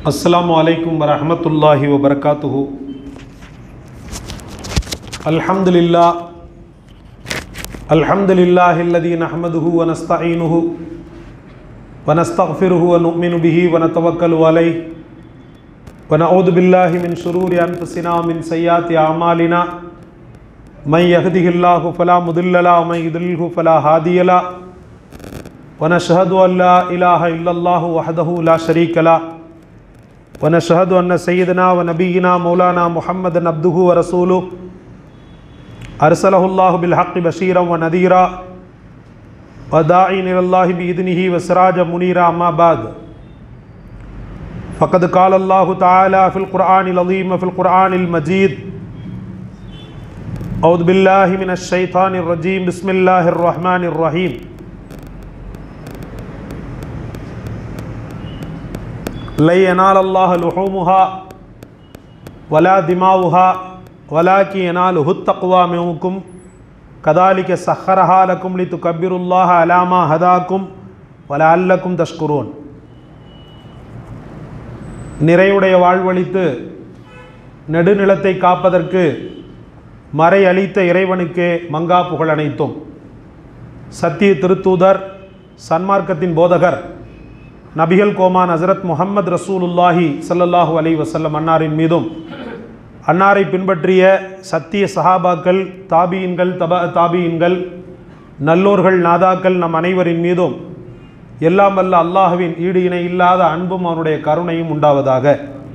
السلام عليكم ورحمة الله وبركاته الحمد لله الحمد لله الذي نحمده ونستعينه ونستغفره ونؤمن به ونتوكل عليه ونعوذ بالله من شرور أنفسنا ومن سيئات أعمالنا من يهده الله فلا مضل له ومن يضلله فلا هادي له ونشهد أن لا إله إلا الله وحده لا شريك له ونشهد أن سيدنا ونبينا مولانا محمد عبده ورسوله أرسله الله بالحق بشيرا ونذيرا وداعيا إلى الله بإذنه وسراجا منيرا أما بعد فقد قال الله تعالى في القرآن العظيم وفي القرآن المجيد أعوذ بالله من الشيطان الرجيم بسم الله الرحمن الرحيم லை ينال الله لحومها ولا دماؤها ولكن يناله التقوى منكم كذلك سخرها لكم لتكبروا الله على ما هداكم ولعلكم تشكرون நிறைவுடைய வாழ்வழித்து நெடுநிலத்தை காப்பதற்கு மறை அளித்த இறைவனுக்கே மங்கா புகழ் அனைத்தும் சத்திய திருத்தூதர் சன்மார்க்கத்தின் போதகர் நபிகள் கோமான் ஹசரத் முகமது ரசூலுல்லாஹி ஸல்லல்லாஹு அலைஹி வஸல்லம் அன்னாரின் மீதும் அன்னாரை பின்பற்றிய சத்திய சஹாபாக்கள் தாபியின்கள் தப தாபியின்கள் நல்லோர்கள் நாதாக்கள் நம் அனைவரின் மீதும் எல்லாம் வல்ல அல்லாஹுவின் ஈடு இணை இல்லாத அன்பும் அவனுடைய கருணையும் உண்டாவதாக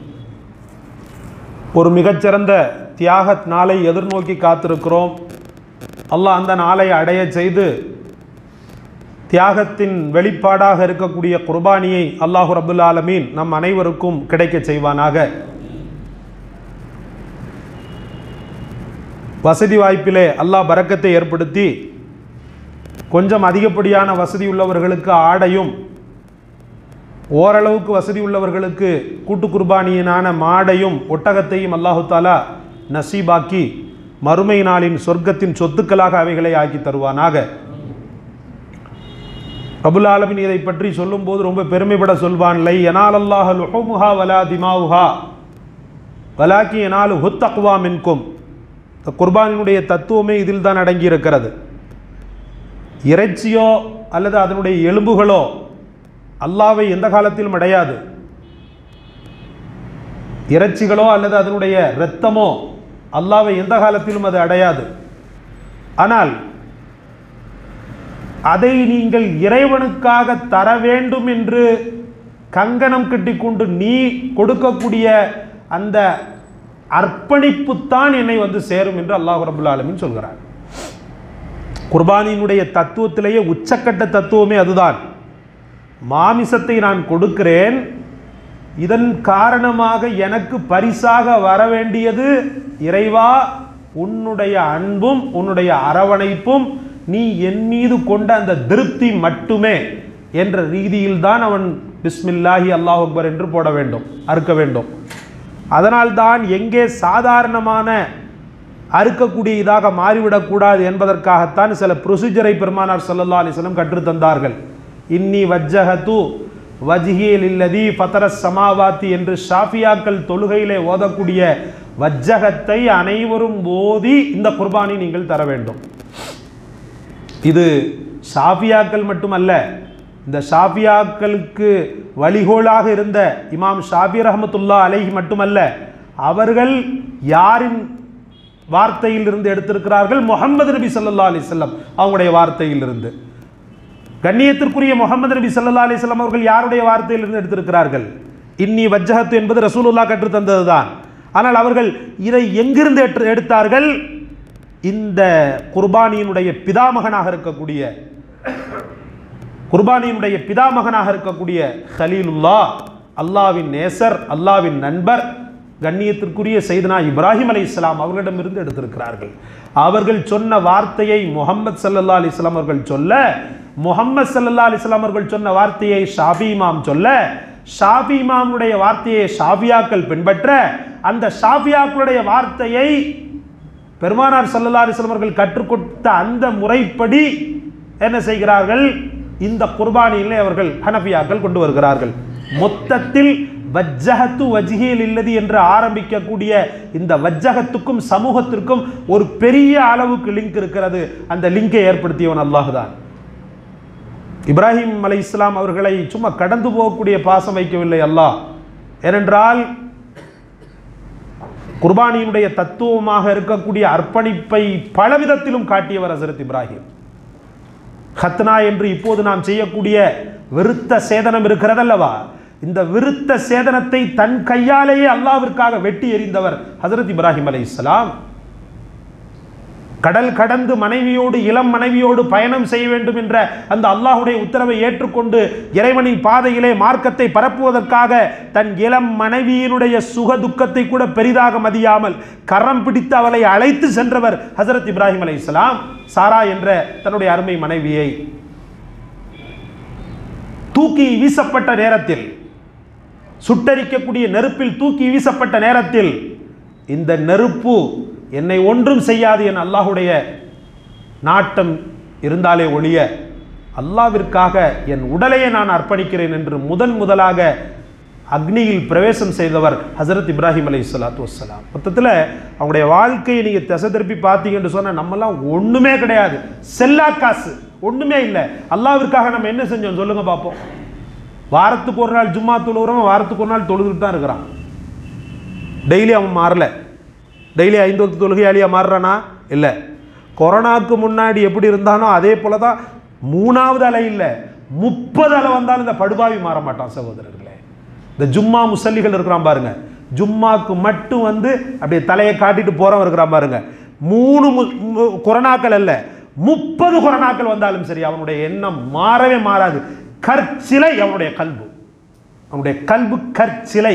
ஒரு மிகச்சிறந்த தியாகத் நாளை எதிர்நோக்கி காத்திருக்கிறோம் அல்லாஹ் அந்த நாளை அடைய செய்து தியாகத்தின் வெளிப்பாடாக இருக்கக்கூடிய குர்பானியை அல்லாஹு ரபுல் ஆலமீன் நம் அனைவருக்கும் கிடைக்க செய்வானாக வசதி வாய்ப்பிலே அல்லாஹ் பறக்கத்தை ஏற்படுத்தி கொஞ்சம் அதிகப்படியான வசதி உள்ளவர்களுக்கு ஆடையும் ஓரளவுக்கு வசதி உள்ளவர்களுக்கு கூட்டு குர்பானியினான மாடையும் ஒட்டகத்தையும் அல்லாஹு தாலா நசீபாக்கி மறுமை நாளின் சொர்க்கத்தின் சொத்துக்களாக அவைகளை ஆக்கி தருவானாக ரபுல் ஆலமின் இதை பற்றி சொல்லும்போது ரொம்ப பெருமைப்பட சொல்வான் லை எனால் அல்லாஹ் லுஹமுஹா வலா திமாவுஹா வலாக்கி எனால் ஹுத்தக்வா மின்கும் இந்த குர்பானினுடைய தத்துவமே இதில் தான் அடங்கி இருக்கிறது இறைச்சியோ அல்லது அதனுடைய எலும்புகளோ அல்லாவை எந்த காலத்திலும் அடையாது இறைச்சிகளோ அல்லது அதனுடைய இரத்தமோ அல்லாவை எந்த காலத்திலும் அது அடையாது ஆனால் அதை நீங்கள் இறைவனுக்காக தர வேண்டும் என்று கங்கணம் கட்டிக்கொண்டு நீ கொடுக்கக்கூடிய அந்த அர்ப்பணிப்புத்தான் என்னை வந்து சேரும் என்று அல்லாஹ் ரபுல் ஆலமின் சொல்கிறார் குர்பானியினுடைய தத்துவத்திலேயே உச்சக்கட்ட தத்துவமே அதுதான் மாமிசத்தை நான் கொடுக்கிறேன் இதன் காரணமாக எனக்கு பரிசாக வர வேண்டியது இறைவா உன்னுடைய அன்பும் உன்னுடைய அரவணைப்பும் நீ என் மீது கொண்ட அந்த திருப்தி மட்டுமே என்ற ரீதியில் தான் அவன் பிஸ்மில்லாஹி அல்லாஹ் அக்பர் என்று போட வேண்டும் அறுக்க வேண்டும் அதனால்தான் எங்கே சாதாரணமான அறுக்கக்கூடிய இதாக மாறிவிடக்கூடாது என்பதற்காகத்தான் சில ப்ரொசீஜரை பெருமானார் சல்லல்லா அலிஸ்லம் கற்றுத்தந்தார்கள் இன்னி வஜ்ஜஹத்து வஜ்ஹியல் இல்லதி பத்தர சமாவாத்தி என்று ஷாஃபியாக்கள் தொழுகையிலே ஓதக்கூடிய வஜ்ஜகத்தை அனைவரும் ஓதி இந்த குர்பானை நீங்கள் தர வேண்டும் இது ஷாஃபியாக்கள் மட்டுமல்ல இந்த ஷாஃபியாக்களுக்கு வழிகோலாக இருந்த இமாம் ஷாஃபி ரஹமத்துல்லா அலைஹி மட்டுமல்ல அவர்கள் யாரின் வார்த்தையில் இருந்து எடுத்திருக்கிறார்கள் முகமது நபி சல்லா அலிசல்லம் அவங்களுடைய வார்த்தையில் இருந்து கண்ணியத்திற்குரிய முகமது நபி சல்லா அலிஸ்லாம் அவர்கள் யாருடைய வார்த்தையில் இருந்து எடுத்திருக்கிறார்கள் இன்னி வஜ்ஜகத்து என்பது ரசூலுல்லா கற்று தந்ததுதான் ஆனால் அவர்கள் இதை எங்கிருந்து எடுத்தார்கள் இந்த குர்பானியினுடைய பிதாமகனாக இருக்கக்கூடிய குர்பானியினுடைய பிதாமகனாக இருக்கக்கூடிய ஹலீலுல்லா அல்லாவின் நேசர் அல்லாவின் நண்பர் கண்ணியத்திற்குரிய செய்தனா இப்ராஹிம் அலி இஸ்லாம் அவர்களிடமிருந்து எடுத்திருக்கிறார்கள் அவர்கள் சொன்ன வார்த்தையை முகமது சல்லா அலி இஸ்லாம் அவர்கள் சொல்ல முகமது சல்லா அலி இஸ்லாம் அவர்கள் சொன்ன வார்த்தையை ஷாபி இமாம் சொல்ல ஷாபி இமாமுடைய வார்த்தையை ஷாபியாக்கள் பின்பற்ற அந்த ஷாபியாக்களுடைய வார்த்தையை பெருமானார் சல்லல்லா அலிஸ்லாம் அவர்கள் கற்றுக் கொடுத்த அந்த முறைப்படி என்ன செய்கிறார்கள் இந்த குர்பானியிலே அவர்கள் ஹனஃபியாக்கள் கொண்டு வருகிறார்கள் மொத்தத்தில் வஜ்ஜகத்து வஜ்ஹில் இல்லது என்று ஆரம்பிக்கக்கூடிய இந்த வஜ்ஜகத்துக்கும் சமூகத்திற்கும் ஒரு பெரிய அளவுக்கு லிங்க் இருக்கிறது அந்த லிங்கை ஏற்படுத்தியவன் அல்லாஹ் தான் இப்ராஹிம் அலை இஸ்லாம் அவர்களை சும்மா கடந்து போகக்கூடிய பாசம் வைக்கவில்லை அல்லாஹ் ஏனென்றால் குர்பானியினுடைய தத்துவமாக இருக்கக்கூடிய அர்ப்பணிப்பை பலவிதத்திலும் காட்டியவர் ஹசரத் இப்ராஹிம் ஹத்னா என்று இப்போது நாம் செய்யக்கூடிய விருத்த சேதனம் இருக்கிறதல்லவா இந்த விருத்த சேதனத்தை தன் கையாலேயே அல்லாவிற்காக வெட்டி எறிந்தவர் ஹசரத் இப்ராஹிம் அலை இஸ்லாம் கடல் கடந்து மனைவியோடு இளம் மனைவியோடு பயணம் செய்ய வேண்டும் என்ற அந்த அல்லாஹுடைய உத்தரவை ஏற்றுக்கொண்டு இறைவனின் பாதையிலே மார்க்கத்தை பரப்புவதற்காக தன் இளம் மனைவியினுடைய சுக துக்கத்தை கூட பெரிதாக மதியாமல் கரம் பிடித்து அவளை அழைத்து சென்றவர் ஹசரத் இப்ராஹிம் அலை இஸ்லாம் சாரா என்ற தன்னுடைய அருமை மனைவியை தூக்கி வீசப்பட்ட நேரத்தில் சுட்டரிக்கக்கூடிய நெருப்பில் தூக்கி வீசப்பட்ட நேரத்தில் இந்த நெருப்பு என்னை ஒன்றும் செய்யாது என் அல்லாஹுடைய நாட்டம் இருந்தாலே ஒழிய அல்லாவிற்காக என் உடலையே நான் அர்ப்பணிக்கிறேன் என்று முதன் முதலாக அக்னியில் பிரவேசம் செய்தவர் ஹசரத் இப்ராஹிம் அலை சலாத்து வசலாம் மொத்தத்தில் அவங்களுடைய வாழ்க்கையை நீங்கள் திசை திருப்பி பார்த்தீங்கன்னு சொன்னால் நம்மலாம் ஒன்றுமே கிடையாது செல்லா காசு ஒன்றுமே இல்லை அல்லாவிற்காக நம்ம என்ன செஞ்சோம் சொல்லுங்க பார்ப்போம் வாரத்துக்கு ஒரு நாள் ஜும்மா தொழுகிறவன் வாரத்துக்கு ஒரு நாள் தொழுதுட்டு தான் இருக்கிறான் டெய்லி அவன் மாறல டெய்லி ஐந்து வக்து தொழுகையாளியாக மாறுறானா இல்லை கொரோனாவுக்கு முன்னாடி எப்படி இருந்தானோ அதே போல தான் மூணாவது அலை இல்லை முப்பது அலை வந்தாலும் இந்த படுபாவி மாற மாட்டான் சகோதரர்களே இந்த ஜும்மா முசல்லிகள் இருக்கிறான் பாருங்க ஜும்மாக்கு மட்டும் வந்து அப்படியே தலையை காட்டிட்டு போறவன் இருக்கிறான் பாருங்க மூணு மு- மு- கொரோனாக்கள் அல்ல முப்பது கொரோனாக்கள் வந்தாலும் சரி அவனுடைய எண்ணம் மாறவே மாறாது கற்சிலை அவனுடைய கல்பு அவனுடைய கல்பு கற்சிலை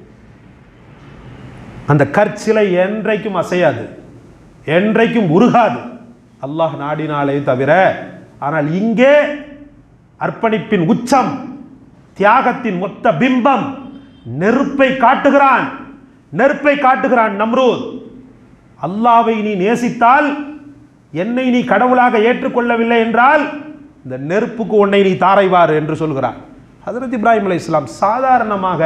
அந்த கற்சிலை என்றைக்கும் அசையாது என்றைக்கும் உருகாது அல்லாஹ் நாடினாலே தவிர ஆனால் இங்கே அர்ப்பணிப்பின் உச்சம் தியாகத்தின் மொத்த பிம்பம் நெருப்பை காட்டுகிறான் நெருப்பை காட்டுகிறான் நம்ரூத் அல்லாவை நீ நேசித்தால் என்னை நீ கடவுளாக ஏற்றுக்கொள்ளவில்லை என்றால் இந்த நெருப்புக்கு உன்னை நீ தாரைவார் என்று சொல்கிறார் ஹஜரத் இப்ராஹிம் அலை இஸ்லாம் சாதாரணமாக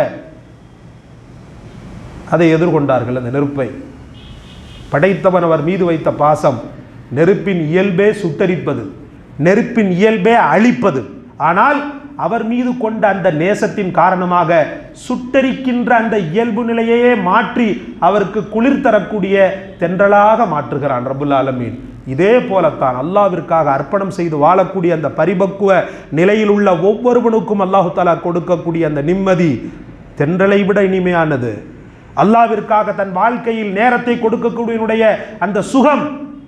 அதை எதிர்கொண்டார்கள் அந்த நெருப்பை படைத்தவன் அவர் மீது வைத்த பாசம் நெருப்பின் இயல்பே சுட்டரிப்பது நெருப்பின் இயல்பே அழிப்பது ஆனால் அவர் மீது கொண்ட அந்த நேசத்தின் காரணமாக சுட்டரிக்கின்ற அந்த இயல்பு நிலையையே மாற்றி அவருக்கு குளிர் தரக்கூடிய தென்றலாக மாற்றுகிறான் ரபுல் ஆலமீன் இதே போலத்தான் அல்லாவிற்காக அர்ப்பணம் செய்து வாழக்கூடிய அந்த பரிபக்குவ நிலையில் உள்ள ஒவ்வொருவனுக்கும் அல்லாஹு தாலா கொடுக்கக்கூடிய அந்த நிம்மதி தென்றலை விட இனிமையானது அல்லாவிற்காக தன் வாழ்க்கையில் நேரத்தை கொடுக்கக்கூடியனுடைய அந்த சுகம்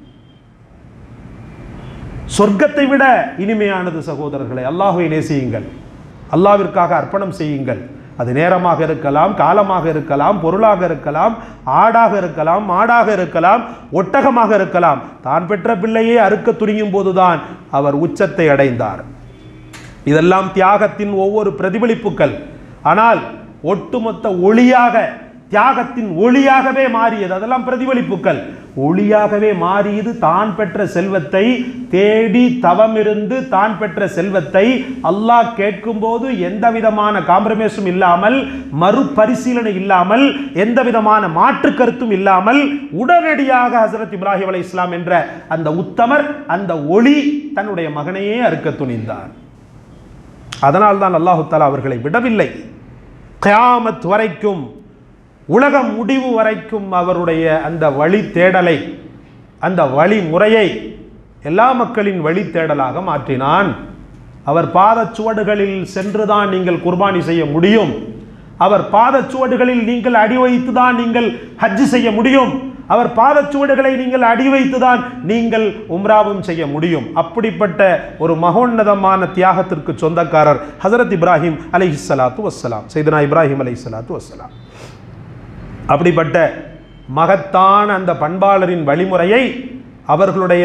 சொர்க்கத்தை விட இனிமையானது சகோதரர்களை அல்லாஹுவை நேசியுங்கள் அல்லாவிற்காக அர்ப்பணம் செய்யுங்கள் அது நேரமாக இருக்கலாம் காலமாக இருக்கலாம் பொருளாக இருக்கலாம் ஆடாக இருக்கலாம் மாடாக இருக்கலாம் ஒட்டகமாக இருக்கலாம் தான் பெற்ற பிள்ளையே அறுக்க துணியும் போதுதான் அவர் உச்சத்தை அடைந்தார் இதெல்லாம் தியாகத்தின் ஒவ்வொரு பிரதிபலிப்புகள் ஆனால் ஒட்டுமொத்த ஒளியாக தியாகத்தின் ஒளியாகவே மாறியது அதெல்லாம் பிரதிபலிப்புகள் ஒளியாகவே மாறியது தான் பெற்ற செல்வத்தை தேடி தவமிருந்து தான் பெற்ற செல்வத்தை அல்லாஹ் கேட்கும்போது எந்த விதமான காம்ப்ரமைஸும் இல்லாமல் மறுபரிசீலனை இல்லாமல் எந்த விதமான மாற்று கருத்தும் இல்லாமல் உடனடியாக ஹசரத் இப்ராஹிம் அலை இஸ்லாம் என்ற அந்த உத்தமர் அந்த ஒளி தன்னுடைய மகனையே அறுக்க துணிந்தார் அதனால் தான் அல்லாஹு தாலா அவர்களை விடவில்லை கயாமத் வரைக்கும் உலகம் முடிவு வரைக்கும் அவருடைய அந்த வழி தேடலை அந்த வழிமுறையை எல்லா மக்களின் வழி தேடலாக மாற்றினான் அவர் பாதச்சுவடுகளில் சென்றுதான் நீங்கள் குர்பானி செய்ய முடியும் அவர் பாதச்சுவடுகளில் நீங்கள் அடி வைத்து தான் நீங்கள் ஹஜ் செய்ய முடியும் அவர் பாதச்சுவடுகளை நீங்கள் அடி வைத்துதான் நீங்கள் உம்ராவும் செய்ய முடியும் அப்படிப்பட்ட ஒரு மகோன்னதமான தியாகத்திற்கு சொந்தக்காரர் ஹசரத் இப்ராஹிம் அலைஹி ஸலாத்து வஸ்ஸலாம் செய்தனா இப்ராஹிம் அலைஹி ஸலாத்து வஸ்ஸலாம் அப்படிப்பட்ட மகத்தான அந்த பண்பாளரின் வழிமுறையை அவர்களுடைய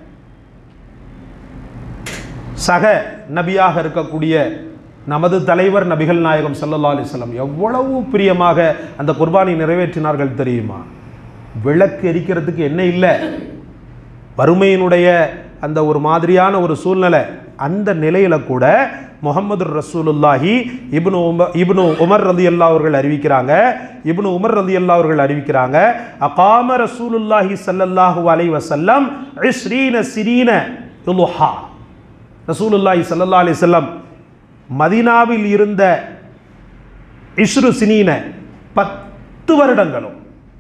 சக நபியாக இருக்கக்கூடிய நமது தலைவர் நபிகள் நாயகம் ஸல்லல்லாஹு அலைஹி வஸல்லம் எவ்வளவு பிரியமாக அந்த குர்பானை நிறைவேற்றினார்கள் தெரியுமா விளக்கு எரிக்கிறதுக்கு என்ன இல்லை வறுமையினுடைய அந்த ஒரு மாதிரியான ஒரு சூழ்நிலை அந்த நிலையில கூட முகமது ரசூலுல்லாஹி இப்னு உம இப்னு உமர் ரதி அல்லா அவர்கள் அறிவிக்கிறாங்க இப்னு உமர் ரதி அல்லா அவர்கள் அறிவிக்கிறாங்க அகாம ரசூலுல்லாஹி ஸல்லல்லாஹு அலைஹி வஸல்லம் இஸ்ரீன சிரீன இலுஹா ரசூலுல்லாஹி ஸல்லல்லாஹு அலைஹி வஸல்லம் மதீனாவில் இருந்த இஸ்ரு சினீன பத்து வருடங்களும்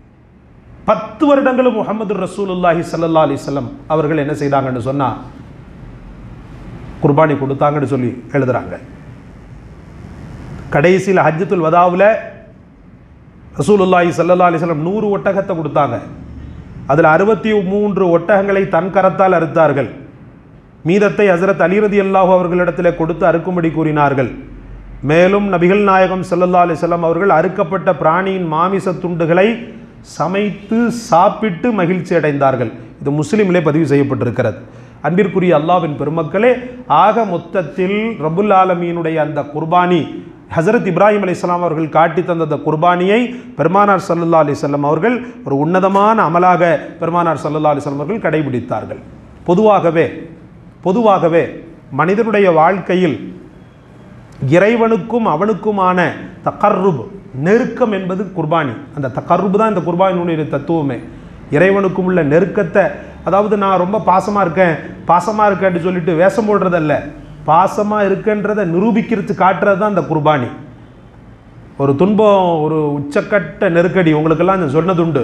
பத்து வருடங்களும் முகமது ரசூலுல்லாஹி ஸல்லல்லாஹு அலைஹி வஸல்லம் அவர்கள் என்ன செய்தாங்கன்னு சொன்னா குர்பானி கொடுத்தாங்கன்னு சொல்லி எழுதுறாங்க கடைசியில் ஹஜ்ஜத்துல் வதாவில் ரசூலுல்லாஹி ஸல்லல்லாஹு அலைஹி வஸல்லம் நூறு ஒட்டகத்தை கொடுத்தாங்க அதில் அறுபத்தி மூன்று ஒட்டகங்களை தன் கரத்தால் அறுத்தார்கள் மீதத்தை ஹசரத் அலிரதி அல்லாஹு அவர்களிடத்தில் கொடுத்து அறுக்கும்படி கூறினார்கள் மேலும் நபிகள் நாயகம் ஸல்லல்லாஹு அலைஹி வஸல்லம் அவர்கள் அறுக்கப்பட்ட பிராணியின் மாமிச துண்டுகளை சமைத்து சாப்பிட்டு மகிழ்ச்சி அடைந்தார்கள் இது முஸ்லிமிலே பதிவு செய்யப்பட்டிருக்கிறது அன்பிற்குரிய அல்லாவின் பெருமக்களே ஆக மொத்தத்தில் ரபுல் ஆலமீனுடைய அந்த குர்பானி ஹசரத் இப்ராஹிம் அலைஹிஸ்ஸலாம் அவர்கள் காட்டி தந்த அந்த குர்பானியை பெருமானார் சல்லல்லா அலிசல்லம் அவர்கள் ஒரு உன்னதமான அமலாக பெருமானார் சல்லல்லா அலிஸ்லாம் அவர்கள் கடைபிடித்தார்கள் பொதுவாகவே பொதுவாகவே மனிதனுடைய வாழ்க்கையில் இறைவனுக்கும் அவனுக்குமான தக்கர்ருப் நெருக்கம் என்பது குர்பானி அந்த தக்கர்ருப் தான் இந்த குர்பானினுடைய தத்துவமே இறைவனுக்கும் உள்ள நெருக்கத்தை அதாவது நான் ரொம்ப பாசமாக இருக்கேன் பாசமாக இருக்கேன்னு சொல்லிட்டு வேஷம் போடுறதல்ல பாசமாக இருக்கன்றதை நிரூபிக்கிறது காட்டுறது தான் இந்த குர்பானி ஒரு துன்பம் ஒரு உச்சக்கட்ட நெருக்கடி உங்களுக்கெல்லாம் நான் சொன்னதுண்டு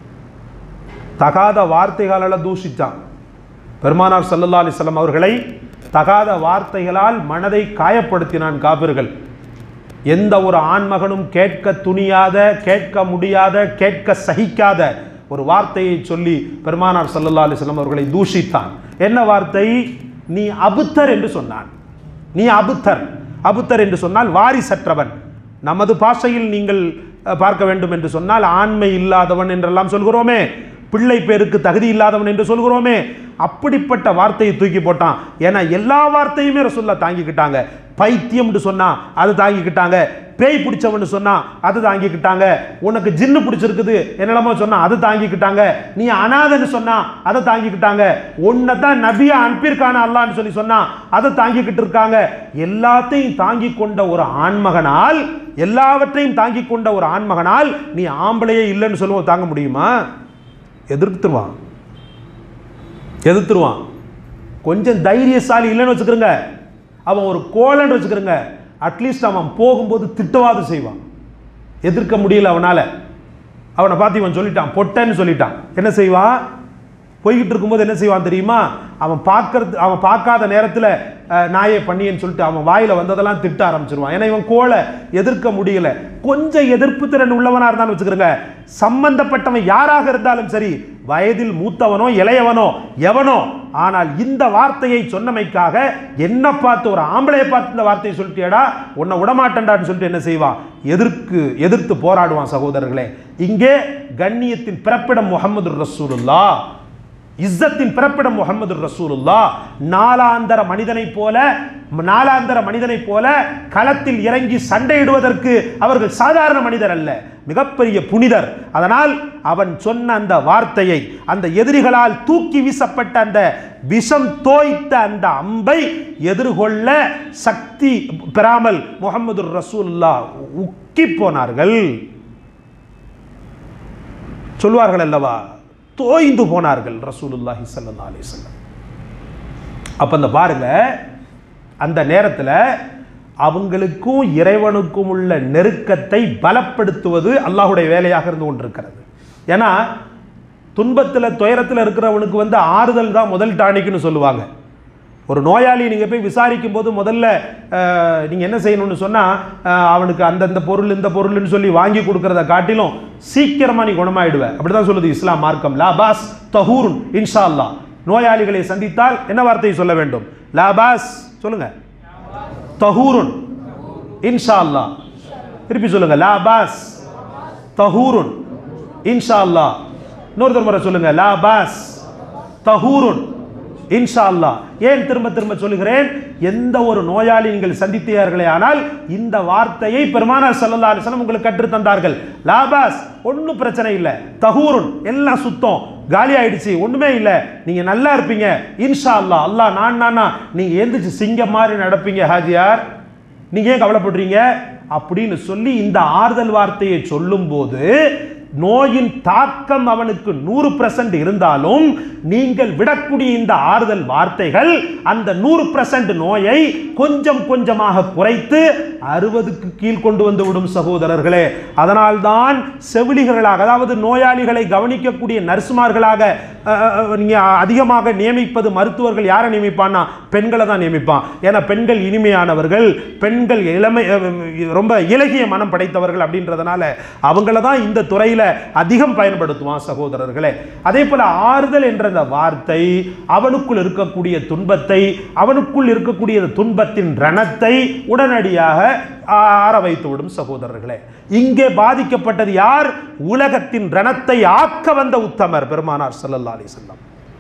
தகாத வார்த்தைகளால் தூஷித்தான் பெருமானார் சல்லல்லா அலிஸ்லாம் அவர்களை தகாத வார்த்தைகளால் மனதை காயப்படுத்தினான் காபிர்கள் எந்த ஒரு ஆண்மகனும் கேட்க துணியாத கேட்க முடியாத கேட்க சகிக்காத ஒரு வார்த்தையை சொல்லி பெருமானார் சல்லல்லா அலிஸ்லாம் அவர்களை தூஷித்தான் என்ன வார்த்தை நீ அபுத்தர் என்று சொன்னான் நீ அபுத்தர் அபுத்தர் என்று சொன்னால் வாரிசற்றவன் நமது பாஷையில் நீங்கள் அஹ், பார்க்க வேண்டும் என்று சொன்னால் ஆண்மை இல்லாதவன் என்றெல்லாம் சொல்கிறோமே பிள்ளை பேருக்கு தகுதி இல்லாதவன் என்று சொல்கிறோமே அப்படிப்பட்ட வார்த்தையை தூக்கி போட்டான் ஏன்னா எல்லா வார்த்தையுமே ரசுல்லா தாங்கிக்கிட்டாங்க பைத்தியம்னு சொன்னா அது தாங்கிக்கிட்டாங்க பேய் பிடிச்சவன்னு சொன்னா அது தாங்கிக்கிட்டாங்க உனக்கு ஜின்னு பிடிச்சிருக்குது என்னெல்லாமோ சொன்னா அது தாங்கிக்கிட்டாங்க நீ அனாதைன்னு சொன்னா அதை தாங்கிக்கிட்டாங்க உன்னை தான் நபியா அனுப்பியிருக்கான அல்லான்னு சொல்லி சொன்னா அதை தாங்கிக்கிட்டு இருக்காங்க எல்லாத்தையும் தாங்கி கொண்ட ஒரு ஆண்மகனால் எல்லாவற்றையும் தாங்கி கொண்ட ஒரு ஆண்மகனால் நீ ஆம்பளையே இல்லைன்னு சொல்லுவோம் தாங்க முடியுமா எதிர்த்துருவான் எதிர்த்துருவான் கொஞ்சம் தைரியசாலி இல்லைன்னு வச்சுக்கிறோங்க அவன் ஒரு கோலன்னு வச்சுக்கிறோங்க அட்லீஸ்ட் அவன் போகும்போது திட்டவாது செய்வான் எதிர்க்க முடியல அவனால அவனை பார்த்து இவன் சொல்லிட்டான் பொட்டன்னு சொல்லிட்டான் என்ன செய்வான் போய்கிட்டு இருக்கும்போது என்ன செய்வான் தெரியுமா அவன் பார்க்கறது அவன் பார்க்காத நேரத்தில் நாயே பண்ணியன்னு சொல்லிட்டு அவன் வாயில வந்ததெல்லாம் திட்ட ஆரம்பிச்சிருவான் ஏன்னா இவன் கோலை எதிர்க்க முடியல கொஞ்சம் எதிர்ப்பு திறன் உள்ளவனா இருந்தாலும் வச்சுக்கிறோங்க சம்பந்தப்பட்டவன் யாராக இருந்தாலும் சரி வயதில் மூத்தவனோ இளையவனோ எவனோ ஆனால் இந்த வார்த்தையை சொன்னமைக்காக என்ன பார்த்து ஒரு ஆம்பளையை பார்த்து இந்த வார்த்தையை சொல்லிட்டியடா உன்னை விடமாட்டேன்டான்னு சொல்லிட்டு என்ன செய்வான் எதிர்க்கு எதிர்த்து போராடுவான் சகோதரர்களே இங்கே கண்ணியத்தின் பிறப்பிடம் முகமது ரசூலுல்லா இஸ்ஸத்தின் பிறப்பிடம் முகமது ரசூலுல்லா நாலாந்தர மனிதனைப் போல நாலாந்தர மனிதனைப் போல களத்தில் இறங்கி சண்டையிடுவதற்கு அவர்கள் சாதாரண மனிதர் அல்ல மிகப்பெரிய புனிதர் அதனால் அவன் சொன்ன அந்த வார்த்தையை அந்த எதிரிகளால் தூக்கி வீசப்பட்ட அந்த விஷம் தோய்த்த அந்த அம்பை எதிர்கொள்ள சக்தி பெறாமல் முகமது ரசூலுல்லா உக்கி போனார்கள் சொல்வார்கள் அல்லவா தோய்ந்து போனார்கள் ரசூலுல்லாஹி ஸல்லல்லாஹு அலைஹி வஸல்லம் அப்ப அந்த பாருங்க அந்த நேரத்தில் அவங்களுக்கும் இறைவனுக்கும் உள்ள நெருக்கத்தை பலப்படுத்துவது அல்லாஹுடைய வேலையாக இருந்து கொண்டிருக்கிறது ஏன்னா துன்பத்தில் துயரத்தில் இருக்கிறவனுக்கு வந்து ஆறுதல் தான் முதல் டானிக்னு சொல்லுவாங்க ஒரு நோயாளி நீங்கள் போய் விசாரிக்கும் போது முதல்ல நீங்கள் என்ன செய்யணும்னு சொன்னால் அவனுக்கு அந்தந்த பொருள் இந்த பொருள்னு சொல்லி வாங்கி கொடுக்கறத காட்டிலும் சீக்கிரமாக நீ குணமாயிடுவ அப்படி தான் சொல்லுது இஸ்லாம் மார்க்கம் லாபாஸ் தஹூருன் இன்ஷா அல்லாஹ் நோயாளிகளை சந்தித்தால் என்ன வார்த்தையை சொல்ல வேண்டும் லாபாஸ் சொல்லுங்க தஹூருன் இன்ஷா அல்லாஹ் திருப்பி சொல்லுங்க லாபாஸ் தஹூருன் இன்ஷா அல்லாஹ் இன்னொரு முறை சொல்லுங்க லாபாஸ் தஹூருன் இன்ஷா அல்லாஹ் ஏன் திரும்ப திரும்ப சொல்லுகிறேன் எந்த ஒரு நோயாளி நீங்கள் சந்தித்தீர்களே ஆனால் இந்த வார்த்தையை பெருமானார் ஸல்லல்லாஹு அலைஹி வஸல்லம் உங்களுக்கு கற்றுத் தந்தார்கள் லாபாஸ் ஒன்றும் பிரச்சனை இல்லை தஹூருன் எல்லாம் சுத்தம் காலி ஆயிடுச்சு ஒண்ணுமே இல்லை நீங்க நல்லா இருப்பீங்க இன்ஷா அல்லாஹ் அல்லாஹ் நான் நானா நீங்க எந்திரிச்சு சிங்கம் மாதிரி நடப்பீங்க ஹாஜியார் நீங்க ஏன் கவலைப்படுறீங்க அப்படின்னு சொல்லி இந்த ஆறுதல் வார்த்தையை சொல்லும்போது நோயின் தாக்கம் அவனுக்கு நூறு பிரசன்ட் இருந்தாலும் நீங்கள் விடக்கூடிய இந்த ஆறுதல் வார்த்தைகள் அந்த நூறு பிரசன்ட் நோயை கொஞ்சம் கொஞ்சமாக குறைத்து அறுபதுக்கு கீழ் கொண்டு வந்து விடும் சகோதரர்களே அதனால்தான் செவிலிகர்களாக அதாவது நோயாளிகளை கவனிக்கக்கூடிய நர்சுமார்களாக அஹ், அஹ், நீங்க அதிகமாக நியமிப்பது மருத்துவர்கள் யாரை நியமிப்பான்னா பெண்களை தான் நியமிப்பான் ஏன்னா பெண்கள் இனிமையானவர்கள் பெண்கள் இளமை அஹ், ரொம்ப இலகிய மனம் படைத்தவர்கள் அப்படின்றதுனால அவங்கள தான் இந்த துறையில அதிகம் பயன்படுத்துவான் சகோதரர்களே அதே போல ஆறுதல் என்ற அந்த வார்த்தை அவனுக்குள் இருக்கக்கூடிய துன்பத்தை அவனுக்குள் இருக்கக்கூடிய துன்பத்தின் ரணத்தை உடனடியாக ஆற வைத்து விடும் சகோதரர்களே இங்கே பாதிக்கப்பட்டது யார் உலகத்தின் ரணத்தை ஆக்க வந்த உத்தமர் பெருமானார் ஸல்லல்லாஹு அலைஹி வஸல்லம்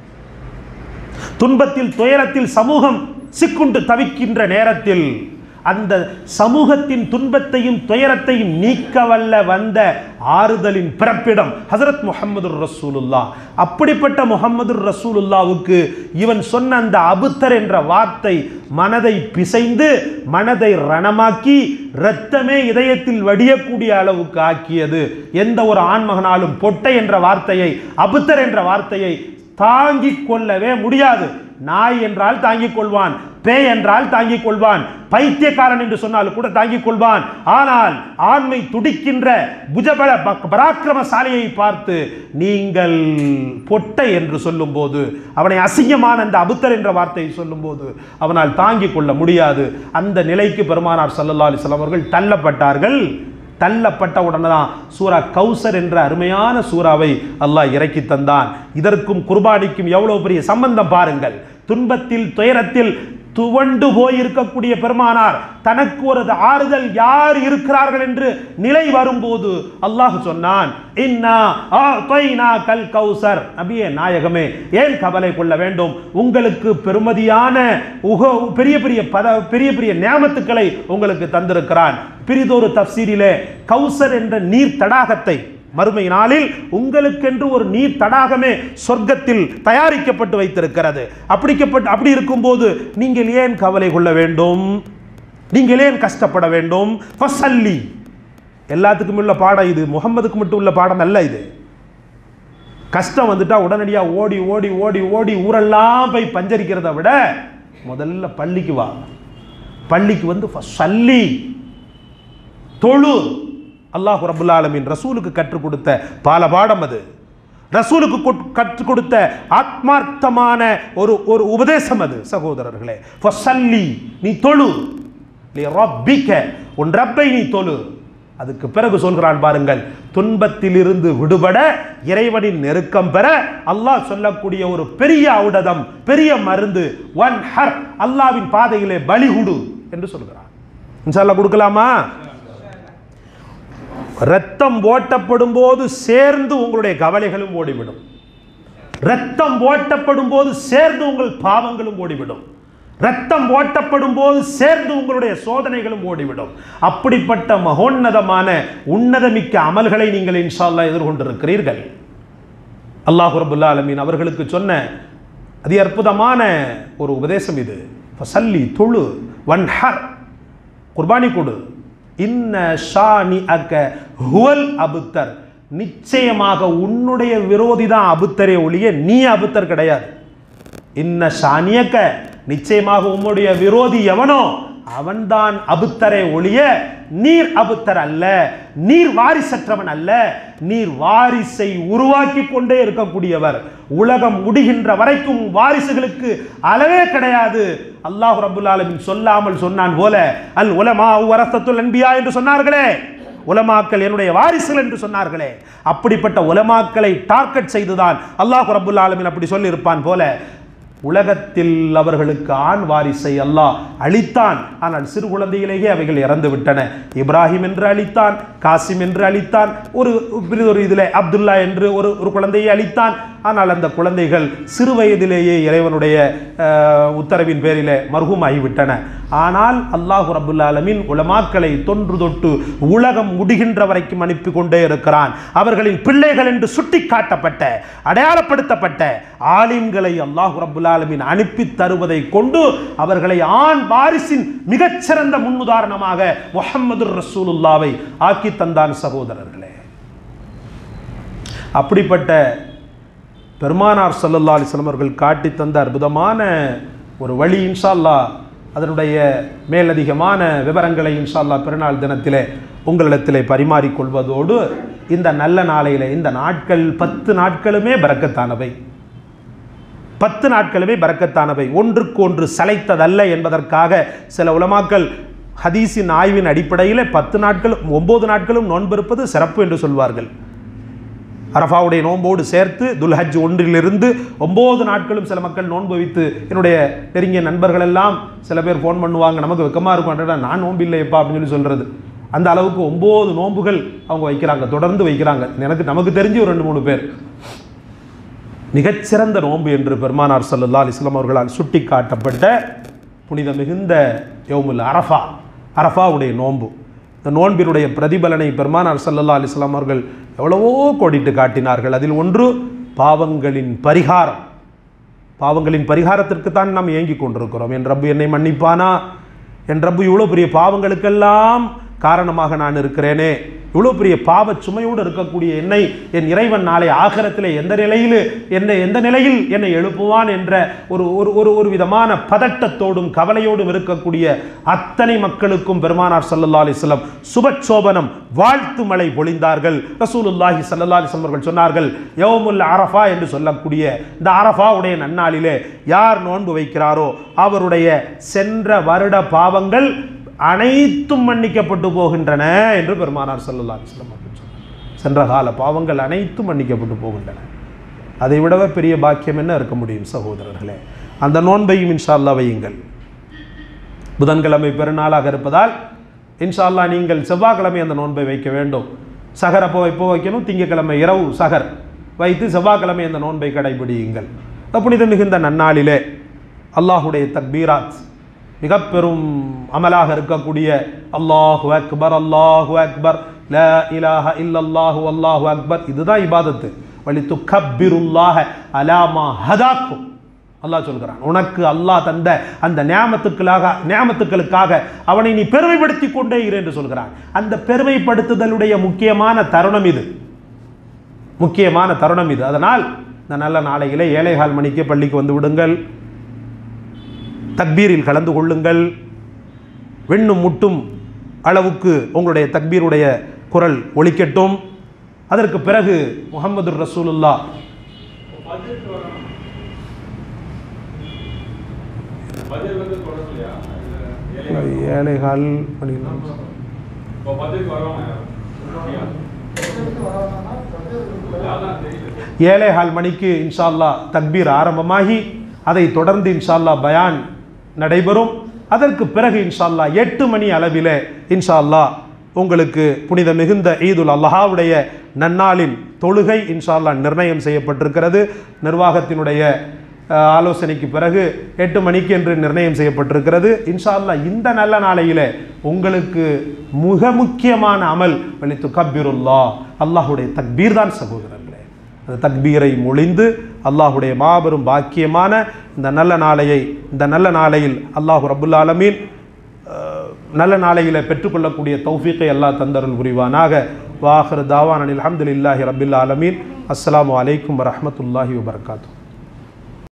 துன்பத்தில் துயரத்தில் சமூகம் சிக்குண்டு தவிக்கின்ற நேரத்தில் அந்த சமூகத்தின் துன்பத்தையும் துயரத்தையும் நீக்க வல்ல வந்த ஆறுதலின் பிறப்பிடம் ஹசரத் முகமது ரசூலுல்லா அப்படிப்பட்ட முகமது ரசூலுல்லாவுக்கு இவன் சொன்ன அந்த அபுத்தர் என்ற வார்த்தை மனதை பிசைந்து மனதை ரணமாக்கி இரத்தமே இதயத்தில் வடியக்கூடிய அளவுக்கு ஆக்கியது எந்த ஒரு ஆண்மகனாலும் பொட்டை என்ற வார்த்தையை அபுத்தர் என்ற வார்த்தையை தாங்கிக் கொள்ளவே முடியாது நாய் என்றால் தாங்கிக் கொள்வான் பேய் என்றால் தாங்கிக் கொள்வான் பைத்தியக்காரன் என்று சொன்னால் கூட தாங்கிக் கொள்வான் ஆனால் ஆண்மை துடிக்கின்ற புஜபல ப- பராக்கிரமசாலியை பார்த்து நீங்கள் பொட்டை என்று சொல்லும்போது அவனை அசிங்கமான அந்த அபுத்தர் என்ற வார்த்தையை சொல்லும்போது அவனால் தாங்கிக் கொள்ள முடியாது அந்த நிலைக்கு பெருமானார் ஸல்லல்லாஹு அலைஹி வஸல்லம் அவர்கள் தள்ளப்பட்டார்கள் தள்ளப்பட்ட உடனே தான் சூரா கௌசர் என்ற அருமையான சூறாவை அல்லாஹ் இறக்கி தந்தான் இதற்கும் குர்பானிக்கும் எவ்வளவு பெரிய சம்பந்தம் பாருங்கள் துன்பத்தில் துயரத்தில் துவண்டு போயிருக்கக்கூடிய பெருமானார் தனக்கு ஒரு ஆறுதல் யார் இருக்கிறார்கள் என்று நிலை வரும்போது அல்லாஹ் சொன்னான் இன்னா ஆ கல் கௌசர் நபியே நாயகமே ஏன் கவலை கொள்ள வேண்டும் உங்களுக்கு பெருமதியான உக பெரிய பெரிய பத பெரிய பெரிய நியாமத்துக்களை உங்களுக்கு தந்திருக்கிறான் பிரிதொரு தப்சீரிலே கௌசர் என்ற நீர் தடாகத்தை மறுமை நாளில் உங்களுக்கென்று ஒரு நீர் தடாகமே சொர்க்கத்தில் தயாரிக்கப்பட்டு வைத்திருக்கிறது அப்படிக்கப்பட்டு அப்படி இருக்கும்போது நீங்கள் ஏன் கவலை கொள்ள வேண்டும் நீங்கள் ஏன் கஷ்டப்பட வேண்டும் ஃபசல்லி எல்லாத்துக்கும் உள்ள பாடம் இது முகம்மதுக்கு மட்டும் உள்ள பாடம் அல்ல இது கஷ்டம் வந்துட்டா உடனடியாக ஓடி ஓடி ஓடி ஓடி ஊரெல்லாம் போய் பஞ்சரிக்கிறத விட முதல்ல பள்ளிக்கு வா பள்ளிக்கு வந்து சல்லி தொழு அல்லாஹ் ரபுல் ஆலமீன் ரசூலுக்கு கற்றுக் கொடுத்த பால பாடம் அது ரசூலுக்கு கொட்- கற்றுக் கொடுத்த ஆத்மார்த்தமான ஒரு ஒரு உபதேசம் அது சகோதரர்களே ஃபஸல்லி நீ தொழு லி ரப்பிக்க உன் ரப்பை நீ தொழு அதுக்கு பிறகு சொல்கிறான் பாருங்கள் துன்பத்திலிருந்து விடுபட இறைவனின் நெருக்கம் பெற அல்லாஹ் சொல்லக்கூடிய ஒரு பெரிய ஔடதம் பெரிய மருந்து ஒன் ஹர் அல்லாவின் பாதையிலே பலி கொடு என்று சொல்கிறான் இன்ஷால்லா கொடுக்கலாமா ரத்தம் ஓட்டப்படும் போது சேர்ந்து உங்களுடைய கவலைகளும் ஓடிவிடும் ரத்தம் ஓட்டப்படும் போது சேர்ந்து உங்கள் பாவங்களும் ஓடிவிடும் ரத்தம் ஓட்டப்படும் போது சேர்ந்து உங்களுடைய சோதனைகளும் ஓடிவிடும் அப்படிப்பட்ட மகோன்னதமான உன்னதமிக்க அமல்களை நீங்கள் இன்ஷா அல்லாஹ் எதிர்கொண்டிருக்கிறீர்கள் அல்லாஹ் ரபுல்லா ஆலமீன் அவர்களுக்கு சொன்ன அதி அற்புதமான ஒரு உபதேசம் இது ஃபசல்லி தொழு வன்ஹர் குர்பானி கொடு இன்ன ஷானி அக்க ஹுவல் அபுத்தர் நிச்சயமாக உன்னுடைய விரோதி தான் அபுத்தரே ஒழிய நீ அபுத்தர் கிடையாது இன்ன ஷானியக்க நிச்சயமாக உம்முடைய விரோதி எவனோ அவன்தான் அபுத்தரை ஒழிய நீர் அபுத்தர் அல்ல நீர் வாரிசற்றவன் அல்ல நீர் வாரிசை உருவாக்கி கொண்டே இருக்கக்கூடியவர் உலகம் முடிகின்ற வரைக்கும் வாரிசுகளுக்கு அளவே கிடையாது அல்லாஹ் ரபுல் ஆலமீன் சொல்லாமல் சொன்னான் போல அல் உலமா வரசத்துல் அன்பியா என்று சொன்னார்களே உலமாக்கள் என்னுடைய வாரிசுகள் என்று சொன்னார்களே அப்படிப்பட்ட உலமாக்களை டார்கெட் செய்துதான் அல்லாஹ் ரபுல் ஆலமீன் அப்படி சொல்லி இருப்பான் போல உலகத்தில் அவர்களுக்கு ஆண் வாரிசை அல்லாஹ் அளித்தான் ஆனால் சிறு குழந்தையிலேயே அவைகள் இறந்து விட்டன இப்ராஹிம் என்று அளித்தான் காசிம் என்று அளித்தான் ஒரு ஒரு இதில் அப்துல்லா என்று ஒரு ஒரு குழந்தையை அளித்தான் ஆனால் அந்த குழந்தைகள் சிறு வயதிலேயே இறைவனுடைய அஹ், உத்தரவின் பேரிலே மர்ஹூம் ஆகிவிட்டன ஆனால் அல்லாஹு ரபுல் ஆலமீன் உலமாக்களை தொன்று தொட்டு உலகம் முடிகின்ற வரைக்கும் அனுப்பி கொண்டே இருக்கிறான் அவர்களின் பிள்ளைகள் என்று சுட்டிக்காட்டப்பட்ட அடையாளப்படுத்தப்பட்ட ஆலிம்களை அல்லாஹு ரபுல் ஆலமீன் அனுப்பி தருவதை கொண்டு அவர்களை ஆண் வாரிசின் மிகச்சிறந்த முன்னுதாரணமாக முஹம்மது ரசூலுல்லாவை ஆக்கி தந்தான் சகோதரர்களே அப்படிப்பட்ட பெருமானார் ஸல்லல்லாஹு அலைஹி வஸல்லம் அவர்கள் காட்டி தந்த அற்புதமான ஒரு வழி இன்ஷா அல்லாஹ் அதனுடைய மேலதிகமான விவரங்களை இன்ஷா அல்லாஹ் பெருநாள் தினத்திலே உங்களிடத்திலே பரிமாறிக்கொள்வதோடு இந்த நல்ல நாளையிலே இந்த நாட்கள் பத்து நாட்களுமே பரக்கத்தானவை பத்து நாட்களுமே பரக்கத்தானவை ஒன்றுக்கு ஒன்று சளைத்ததல்ல என்பதற்காக சில உலமாக்கள் ஹதீஸின் ஆய்வின் அடிப்படையில் பத்து நாட்கள் ஒன்பது நாட்களும் நோன்பிருப்பது சிறப்பு என்று சொல்வார்கள் அரஃபாவுடைய நோன்போடு சேர்த்து துல்ஹஜ் ஒன்றிலிருந்து ஒம்பது நாட்களும் சில மக்கள் நோன்பு வைத்து என்னுடைய நெருங்கிய நண்பர்கள் எல்லாம் சில பேர் ஃபோன் பண்ணுவாங்க நமக்கு வெக்கமாக இருக்கும் அடடா, நான் நோன்பு இல்லையப்பா அப்படின்னு சொல்லி சொல்கிறது அந்த அளவுக்கு ஒம்பது நோன்புகள் அவங்க வைக்கிறாங்க தொடர்ந்து வைக்கிறாங்க எனக்கு நமக்கு தெரிஞ்சு ஒரு ரெண்டு மூணு பேர் மிகச்சிறந்த நோன்பு என்று பெருமானார் ஸல்லல்லாஹு அலைஹி வஸல்லம் அவர்களால் சுட்டி காட்டப்பட்ட புனித மிகுந்த யௌமுல் அரஃபா அரஃபாவுடைய நோன்பு இந்த நோன்பினுடைய பிரதிபலனை பெருமானார் ஸல்லல்லாஹு அலைஹி வஸல்லம் அவர்கள் எவ்வளவோ கோடிட்டு காட்டினார்கள் அதில் ஒன்று பாவங்களின் பரிகாரம் பாவங்களின் பரிகாரத்திற்கு தான் நாம் ஏங்கிக் கொண்டிருக்கிறோம் என் ரப்பு என்னை மன்னிப்பானா என் ரப்பு இவ்வளோ பெரிய பாவங்களுக்கெல்லாம் காரணமாக நான் இருக்கிறேனே இவ்வளோ பெரிய பாவச் சுமையோடு இருக்கக்கூடிய என்னை என் இறைவன் நாளை ஆகரத்திலே எந்த நிலையில் என்னை எந்த நிலையில் என்னை எழுப்புவான் என்ற ஒரு ஒரு ஒரு ஒரு விதமான பதட்டத்தோடும் கவலையோடும் இருக்கக்கூடிய அத்தனை மக்களுக்கும் பெருமானார் ஸல்லல்லாஹு அலைஹி வஸல்லம் சுபச்சோபனம் வாழ்த்து மழை பொழிந்தார்கள் ரசூலுல்லாஹி ஸல்லல்லாஹு அலைஹி வஸல்லம் அவர்கள் சொன்னார்கள் யௌமுல் அரஃபா என்று சொல்லக்கூடிய இந்த அரஃபாவுடைய நன்னாளிலே யார் நோன்பு வைக்கிறாரோ அவருடைய சென்ற வருட பாவங்கள் அனைத்தும் மன்னிக்கப்பட்டு போகின்றன என்று பெருமானார் ஸல்லல்லாஹு அலைஹி வஸல்லம் அவர்கள் சொன்னார் சென்ற கால பாவங்கள் அனைத்தும் மன்னிக்கப்பட்டு போகின்றன அதை விடவே பெரிய பாக்கியம் என்ன இருக்க முடியும் சகோதரர்களே அந்த நோன்பையும் இன்ஷா அல்லாஹ் வையுங்கள் புதன்கிழமை பெருநாளாக இருப்பதால் இன்ஷா அல்லாஹ் நீங்கள் செவ்வாய்க்கிழமை அந்த நோன்பை வைக்க வேண்டும் சகர் அப்போ எப்போ வைக்கணும் திங்கக்கிழமை இரவு சகர் வைத்து செவ்வாய்க்கிழமை அந்த நோன்பை கடைபிடியுங்கள் புனித மிகுந்த நன்னாளிலே அல்லாஹுடைய தக்பீராத் மிக பெரும் அமலாக இருக்கக்கூடிய அல்லாஹு அக்பர் அல்லாஹு அக்பர் ல இலாஹ இல்லல்லாஹு அல்லாஹு அக்பர் இதுதான் இபாதத்து வழி துக்கப்பிருல்லாஹ அலாமா ஹதாக்கும் அல்லாஹ் சொல்கிறான் உனக்கு அல்லாஹ் தந்த அந்த நியாமத்துக்களாக நியாமத்துக்களுக்காக அவனை நீ பெருமைப்படுத்தி கொண்டே இரு என்று சொல்கிறான் அந்த பெருமைப்படுத்துதலுடைய முக்கியமான தருணம் இது முக்கியமான தருணம் இது அதனால் இந்த நல்ல நாளையிலே ஏழைகால் மணிக்கு பள்ளிக்கு வந்து விடுங்கள் தக்பீரில் கலந்து கொள்ளுங்கள் வெண்ணும் முட்டும் அளவுக்கு உங்களுடைய தக்பீருடைய குரல் ஒலிக்கட்டும் அதற்கு பிறகு முகமது ரசூலுல்லா பதில் வந்து தொடரலையா ஏழைகால் மணி இப்போ பதிலுக்கு வரவங்க யாரெல்லாம் தெரியல ஏழைகால் மணிக்கு இன்ஷா அல்லாஹ் தக்பீர் ஆரம்பமாகி அதை தொடர்ந்து இன்ஷா அல்லாஹ் பயான் நடைபெறும் அதற்கு பிறகு இன்ஷா அல்லாஹ் எட்டு மணி அளவிலே இன்ஷா அல்லாஹ் உங்களுக்கு புனித மிகுந்த ஈதுல் அல்லாஹாவுடைய நன்னாளின் தொழுகை இன்ஷா அல்லாஹ் நிர்ணயம் செய்யப்பட்டிருக்கிறது நிர்வாகத்தினுடைய அஹ், ஆலோசனைக்கு பிறகு எட்டு மணிக்கு என்று நிர்ணயம் செய்யப்பட்டிருக்கிறது இன்ஷா அல்லாஹ் இந்த நல்ல நாளையிலே உங்களுக்கு மிக முக்கியமான அமல் வலித்து கபீருல்லா அல்லாஹுடைய தக்பீர் தான் சகோதரர்களே அந்த தக்பீரை மொழிந்து அல்லாஹுடைய மாபெரும் பாக்கியமான இந்த நல்ல நாளையை இந்த நல்ல நாளையில் அல்லாஹு ரபுல் ஆலமீன் அஹ், நல்ல நாளையில் பெற்றுக்கொள்ளக்கூடிய தௌஃபீக்கை அல்லாஹ் தந்தருள் புரிவானாக வாஹர் தாவான் அனில் அஹமதுல்லாஹி ரபில் ஆலமீன் அஸ்ஸலாமு அலைக்கும் வரஹ்மத்துல்லாஹி வபரகாத்துஹு